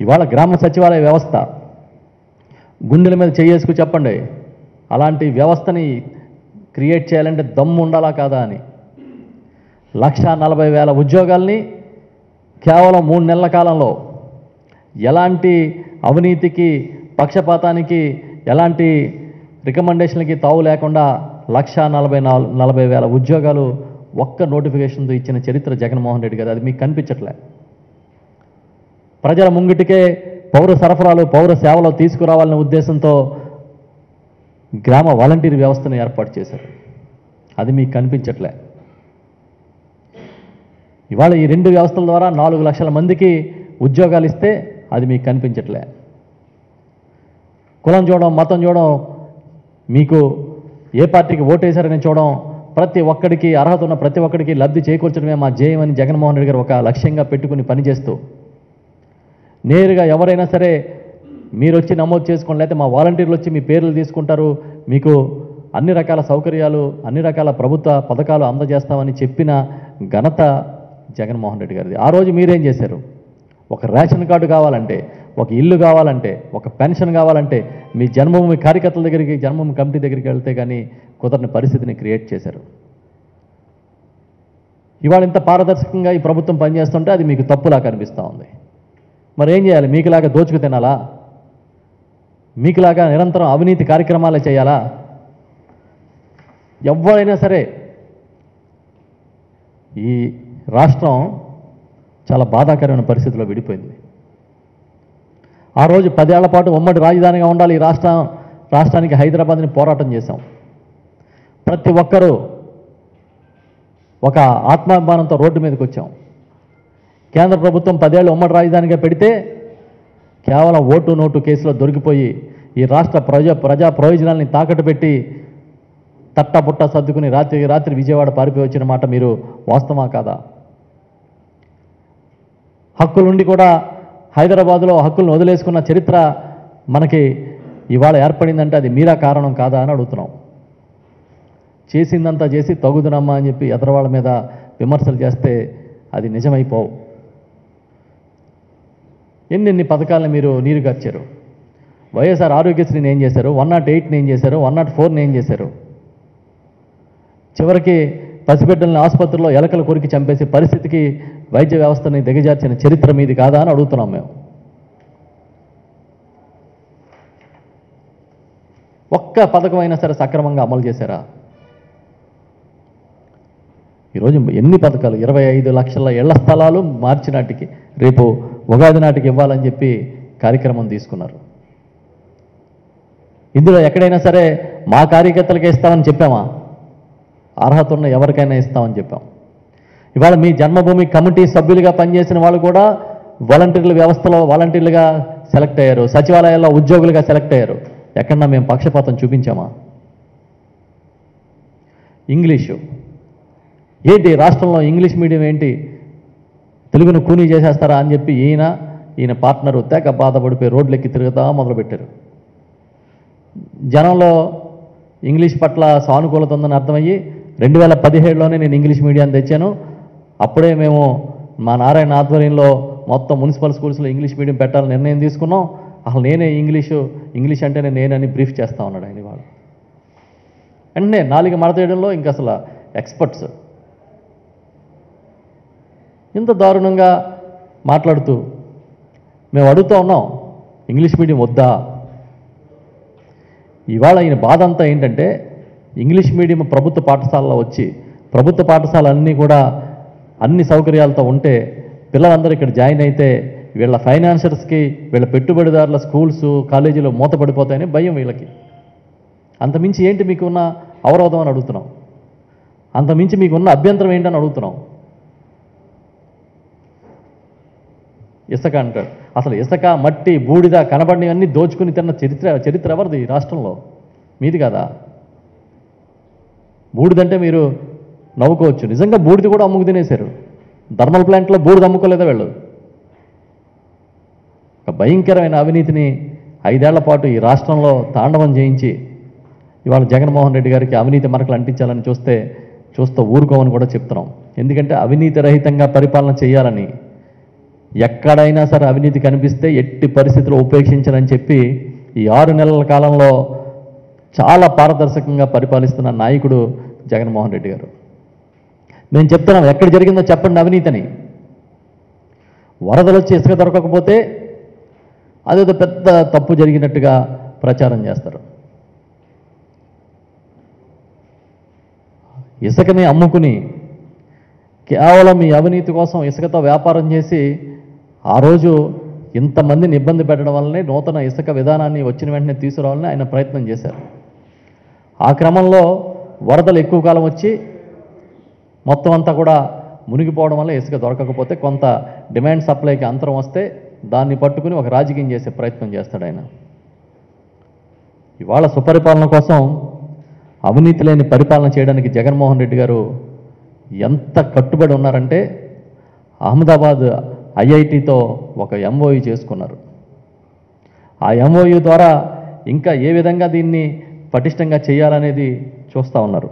ఇవాళ గ్రామ సచివాలయ వ్యవస్థ గుండెల మీద చేసుకు చెప్పండి అలాంటి వ్యవస్థని క్రియేట్ చేయాలంటే దమ్ము ఉండాలా కాదా అని లక్ష నలభై వేల ఉద్యోగాల్ని కేవలం మూడు నెలల కాలంలో ఎలాంటి అవినీతికి పక్షపాతానికి ఎలాంటి రికమెండేషన్లకి తావు లేకుండా లక్ష నలభై నాలుగు నలభై వేల ఉద్యోగాలు ఒక్క నోటిఫికేషన్తో ఇచ్చిన చరిత్ర జగన్మోహన్ రెడ్డి గారు అది మీకు కనిపించట్లే ప్రజల ముంగిటికే పౌర సరఫరాలు పౌర సేవలు తీసుకురావాలనే ఉద్దేశంతో గ్రామ వాలంటీర్ వ్యవస్థను ఏర్పాటు చేశారు అది మీకు కనిపించట్లే ఇవాళ ఈ రెండు వ్యవస్థల ద్వారా నాలుగు లక్షల మందికి ఉద్యోగాలు ఇస్తే అది మీకు కనిపించట్లే కులం చూడడం మతం చూడడం మీకు ఏ పార్టీకి ఓటేశారని చూడడం ప్రతి ఒక్కడికి అర్హత ఉన్న ప్రతి ఒక్కడికి లబ్ధి చేకూర్చడమే మా జేయం అని జగన్మోహన్ రెడ్డి గారు ఒక లక్ష్యంగా పెట్టుకుని పనిచేస్తూ నేరుగా ఎవరైనా సరే మీరు వచ్చి నమోదు చేసుకోండి లేకపోతే మా వాలంటీర్లు వచ్చి మీ పేర్లు తీసుకుంటారు మీకు అన్ని రకాల సౌకర్యాలు అన్ని రకాల ప్రభుత్వ పథకాలు అందజేస్తామని చెప్పిన ఘనత జగన్మోహన్ రెడ్డి గారిది ఆ రోజు మీరేం చేశారు ఒక రేషన్ కార్డు కావాలంటే ఒక ఇల్లు కావాలంటే ఒక పెన్షన్ కావాలంటే మీ జన్మభూమి కార్యకర్తల దగ్గరికి జన్మభూమి కమిటీ దగ్గరికి వెళ్తే కానీ కుదరని పరిస్థితిని క్రియేట్ చేశారు ఇవాళ ఇంత పారదర్శకంగా ఈ ప్రభుత్వం పనిచేస్తుంటే అది మీకు తప్పులా కనిపిస్తూ ఉంది మరి ఏం చేయాలి మీకులాగా దోచుకు తినాలా మీకులాగా నిరంతరం అవినీతి కార్యక్రమాలే చేయాలా ఎవరైనా సరే ఈ రాష్ట్రం చాలా బాధాకరమైన పరిస్థితిలో విడిపోయింది ఆ రోజు పదేళ్ల పాటు ఉమ్మడి రాజధానిగా ఉండాలి ఈ రాష్ట్రం రాష్ట్రానికి హైదరాబాద్ని పోరాటం చేశాం ప్రతి ఒక్కరూ ఒక ఆత్మాభిమానంతో రోడ్డు మీదకి వచ్చాం కేంద్ర ప్రభుత్వం పదేళ్ళు ఉమ్మడి రాజధానిగా పెడితే కేవలం ఓటు నోటు కేసులో దొరికిపోయి ఈ రాష్ట్ర ప్రజా ప్రజా ప్రయోజనాల్ని తాకట్టు పెట్టి తట్టబుట్ట సర్దుకుని రాత్రి రాత్రి విజయవాడ పారిపోయి వచ్చిన మాట మీరు వాస్తవా కాదా హక్కులుండి కూడా హైదరాబాదులో హక్కులను వదిలేసుకున్న చరిత్ర మనకి ఇవాళ ఏర్పడిందంటే అది మీరా కారణం కాదా అని అడుగుతున్నాం చేసిందంతా చేసి తగుదునమ్మా అని చెప్పి ఎదరవాళ్ళ మీద విమర్శలు చేస్తే అది నిజమైపోవు ఎన్నెన్ని పథకాలను మీరు నీరుగార్చారు వైఎస్ఆర్ ఆరోగ్యశ్రీని ఏం చేశారు వన్ నాట్ ఎయిట్ని ఏం చేశారు వన్ నాట్ ఫోర్ని ఏం చేశారు చివరికి పసిబిడ్డల్ని ఆసుపత్రిలో ఎలకలు కొరికి చంపేసే పరిస్థితికి వైద్య వ్యవస్థని దిగజార్చిన చరిత్ర మీది కాదా అని అడుగుతున్నాం మేము ఒక్క పథకం అయినా సరే సక్రమంగా అమలు చేశారా ఈరోజు ఎన్ని పథకాలు ఇరవై ఐదు లక్షల ఇళ్ల స్థలాలు మార్చి నాటికి రేపు ఉగాది నాటికి ఇవ్వాలని చెప్పి కార్యక్రమం తీసుకున్నారు ఇందులో ఎక్కడైనా సరే మా కార్యకర్తలకే ఇస్తామని చెప్పామా అర్హత ఉన్న ఎవరికైనా ఇస్తామని చెప్పాం ఇవాళ మీ జన్మభూమి కమిటీ సభ్యులుగా పనిచేసిన వాళ్ళు కూడా వాలంటీర్ల వ్యవస్థలో వాలంటీర్లుగా సెలెక్ట్ అయ్యారు సచివాలయాల్లో ఉద్యోగులుగా సెలెక్ట్ అయ్యారు ఎక్కడన్నా మేము పక్షపాతం చూపించామా ఇంగ్లీషు ఏంటి రాష్ట్రంలో ఇంగ్లీష్ మీడియం ఏంటి తెలుగును కూనీ చేసేస్తారా అని చెప్పి ఈయన ఈయన పార్ట్నరు తెగ బాధపడిపోయి రోడ్లెక్కి తిరుగుతా మొదలుపెట్టారు జనంలో ఇంగ్లీష్ పట్ల సానుకూలత ఉందని అర్థమయ్యి రెండు వేల పదిహేడులోనే నేను ఇంగ్లీష్ మీడియం తెచ్చాను అప్పుడే మేము మా నారాయణ ఆధ్వర్యంలో మొత్తం మున్సిపల్ స్కూల్స్లో ఇంగ్లీష్ మీడియం పెట్టాలని నిర్ణయం తీసుకున్నాం అసలు నేనే ఇంగ్లీషు ఇంగ్లీష్ అంటేనే నేనని బ్రీఫ్ చేస్తా ఉన్నాడు ఆయన ఇవాళ వెంటనే నాలుగు మడతేయడంలో ఇంక అసలు ఎక్స్పర్ట్స్ ఇంత దారుణంగా మాట్లాడుతూ మేము అడుగుతూ ఉన్నాం ఇంగ్లీష్ మీడియం వద్దా ఇవాళ ఈయన బాధ అంతా ఏంటంటే ఇంగ్లీష్ మీడియం ప్రభుత్వ పాఠశాలలో వచ్చి ప్రభుత్వ పాఠశాలన్నీ కూడా అన్ని సౌకర్యాలతో ఉంటే పిల్లలందరూ ఇక్కడ జాయిన్ అయితే వీళ్ళ ఫైనాన్షియర్స్కి వీళ్ళ పెట్టుబడిదారుల స్కూల్స్ కాలేజీలు మూతపడిపోతాయని భయం వీళ్ళకి అంతమించి ఏంటి మీకున్న అవరోధం అని అడుగుతున్నాం అంతమించి మీకున్న అభ్యంతరం ఏంటని అడుగుతున్నాం ఇసుక అంటాడు అసలు ఇసుక మట్టి బూడిద కనబడినవన్నీ దోచుకుని తిన్న చరిత్ర చరిత్ర ఎవరిది ఈ రాష్ట్రంలో మీది కదా బూడిదంటే మీరు నవ్వుకోవచ్చు నిజంగా బూడిద కూడా అమ్ముకు తినేశారు థర్మల్ ప్లాంట్లో బూడిద అమ్ముకోలేదా వెళ్ళు ఒక భయంకరమైన అవినీతిని ఐదేళ్ల పాటు ఈ రాష్ట్రంలో తాండవం చేయించి ఇవాళ జగన్మోహన్ రెడ్డి గారికి అవినీతి మరకలు అంటించాలని చూస్తే చూస్తూ ఊరుకోమని కూడా చెప్తున్నాం ఎందుకంటే అవినీతి రహితంగా పరిపాలన చేయాలని ఎక్కడైనా సరే అవినీతి కనిపిస్తే ఎట్టి పరిస్థితుల్లో ఉపేక్షించనని చెప్పి ఈ ఆరు నెలల కాలంలో చాలా పారదర్శకంగా పరిపాలిస్తున్న నాయకుడు జగన్మోహన్ రెడ్డి గారు మేము చెప్తున్నాం ఎక్కడ జరిగిందో చెప్పండి అవినీతిని వరదలు వచ్చి ఇసుక దొరకకపోతే అదేదో పెద్ద తప్పు జరిగినట్టుగా ప్రచారం చేస్తారు ఇసుకని అమ్ముకుని కేవలం ఈ అవినీతి కోసం ఇసుకతో వ్యాపారం చేసి ఆ రోజు ఇంతమందిని ఇబ్బంది పెట్టడం వల్లనే నూతన ఇసుక విధానాన్ని వచ్చిన వెంటనే తీసుకురావాలని ఆయన ప్రయత్నం చేశారు ఆ క్రమంలో వరదలు ఎక్కువ కాలం వచ్చి మొత్తం అంతా కూడా మునిగిపోవడం వల్ల ఇసుక దొరకకపోతే కొంత డిమాండ్ సప్లైకి అంతరం వస్తే దాన్ని పట్టుకుని ఒక రాజకీయం చేసే ప్రయత్నం చేస్తాడు ఆయన ఇవాళ సుపరిపాలన కోసం అవినీతి లేని పరిపాలన చేయడానికి జగన్మోహన్ రెడ్డి గారు ఎంత కట్టుబడి ఉన్నారంటే అహ్మదాబాద్ ఐఐటితో ఒక ఎంఓయు చేసుకున్నారు ఆ ఎంఓయు ద్వారా ఇంకా ఏ విధంగా దీన్ని పటిష్టంగా చేయాలనేది చూస్తూ ఉన్నారు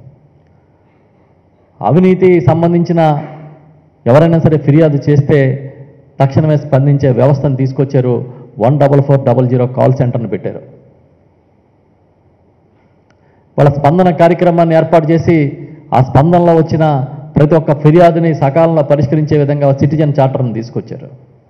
అవినీతి సంబంధించిన ఎవరైనా సరే ఫిర్యాదు చేస్తే తక్షణమే స్పందించే వ్యవస్థను తీసుకొచ్చారు one double four double zero call సెంటర్ని పెట్టారు వాళ్ళ స్పందన కార్యక్రమాన్ని ఏర్పాటు చేసి ఆ స్పందనలో వచ్చిన ప్రతి ఒక్క ఫిర్యాదుని సకాలంలో పరిష్కరించే విధంగా సిటిజన్ చార్టర్ని తీసుకొచ్చారు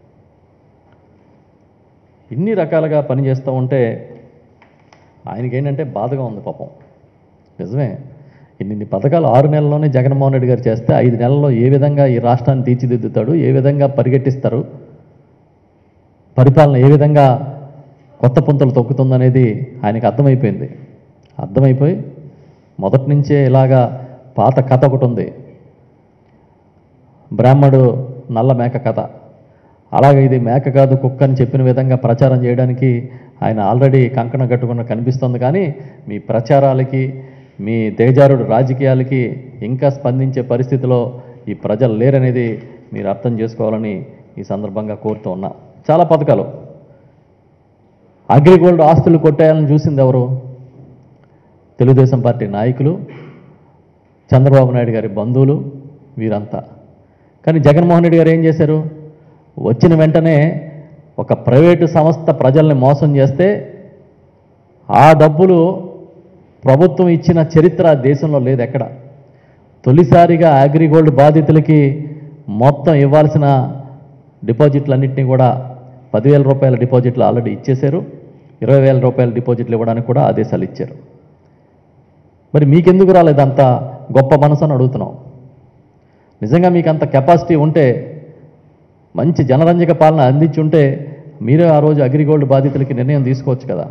ఇన్ని రకాలుగా పనిచేస్తూ ఉంటే ఆయనకి ఏంటంటే బాధగా ఉంది పాపం నిజమే ఇన్ని పథకాలు ఆరు నెలల్లోనే జగన్మోహన్ రెడ్డి గారు చేస్తే ఐదు నెలల్లో ఏ విధంగా ఈ రాష్ట్రాన్ని తీర్చిదిద్దుతాడు ఏ విధంగా పరిగెట్టిస్తారు పరిపాలన ఏ విధంగా కొత్త పుంతలు తొక్కుతుందనేది ఆయనకు అర్థమైపోయింది అర్థమైపోయి మొదటి నుంచే ఇలాగా పాత కథ ఒకటి ఉంది బ్రాహ్మడు నల్ల మేక కథ అలాగే ఇది మేక కాదు కుక్క అని చెప్పిన విధంగా ప్రచారం చేయడానికి ఆయన ఆల్రెడీ కంకణం కట్టుకున్న కనిపిస్తుంది కానీ మీ ప్రచారాలకి మీ దిగజారుడు రాజకీయాలకి ఇంకా స్పందించే పరిస్థితిలో ఈ ప్రజలు లేరనేది మీరు అర్థం చేసుకోవాలని ఈ సందర్భంగా కోరుతూ ఉన్నా చాలా పథకాలు అగ్రిగోల్డ్ ఆస్తులు కొట్టేయాలని చూసింది ఎవరు తెలుగుదేశం పార్టీ నాయకులు చంద్రబాబు నాయుడు గారి బంధువులు వీరంతా కానీ జగన్మోహన్ రెడ్డి గారు ఏం చేశారు వచ్చిన వెంటనే ఒక ప్రైవేటు సంస్థ ప్రజల్ని మోసం చేస్తే ఆ డబ్బులు ప్రభుత్వం ఇచ్చిన చరిత్ర దేశంలో లేదు ఎక్కడ తొలిసారిగా అగ్రిగోల్డ్ బాధితులకి మొత్తం ఇవ్వాల్సిన డిపాజిట్లన్నింటినీ కూడా పదివేల రూపాయల డిపాజిట్లు ఆల్రెడీ ఇచ్చేశారు ఇరవై వేల రూపాయల డిపాజిట్లు ఇవ్వడానికి కూడా ఆదేశాలు ఇచ్చారు మరి మీకెందుకు రాలేదు అంత గొప్ప మనసు అని అడుగుతున్నాం నిజంగా మీకు అంత కెపాసిటీ ఉంటే మంచి జనరంజక పాలన అందించి ఉంటే మీరే ఆ రోజు అగ్రిగోల్డ్ బాధితులకి నిర్ణయం తీసుకోవచ్చు కదా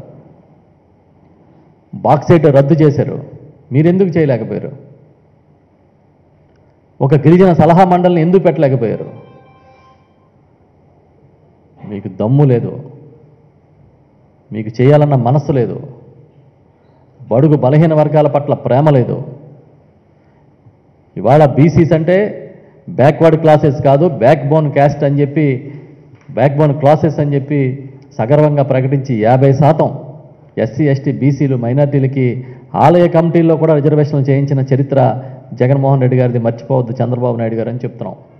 బాక్సైట్ రద్దు చేశారు మీరెందుకు చేయలేకపోయారు ఒక గిరిజన సలహా మండలిని ఎందుకు పెట్టలేకపోయారు మీకు దమ్ము లేదు మీకు చేయాలన్న మనస్సు లేదు బడుగు బలహీన వర్గాల పట్ల ప్రేమ లేదు ఇవాళ బీసీస్ అంటే బ్యాక్వర్డ్ క్లాసెస్ కాదు బ్యాక్ బోన్ క్యాస్ట్ అని చెప్పి బ్యాక్ బోన్ క్లాసెస్ అని చెప్పి సగర్వంగా ప్రకటించి యాభై శాతం ఎస్సీ ఎస్టీ బీసీలు మైనార్టీలకి ఆలయ కమిటీల్లో కూడా రిజర్వేషన్లు చేయించిన చరిత్ర జగన్మోహన్ రెడ్డి గారిది మర్చిపోవద్దు చంద్రబాబు నాయుడు గారు అని చెప్తున్నాం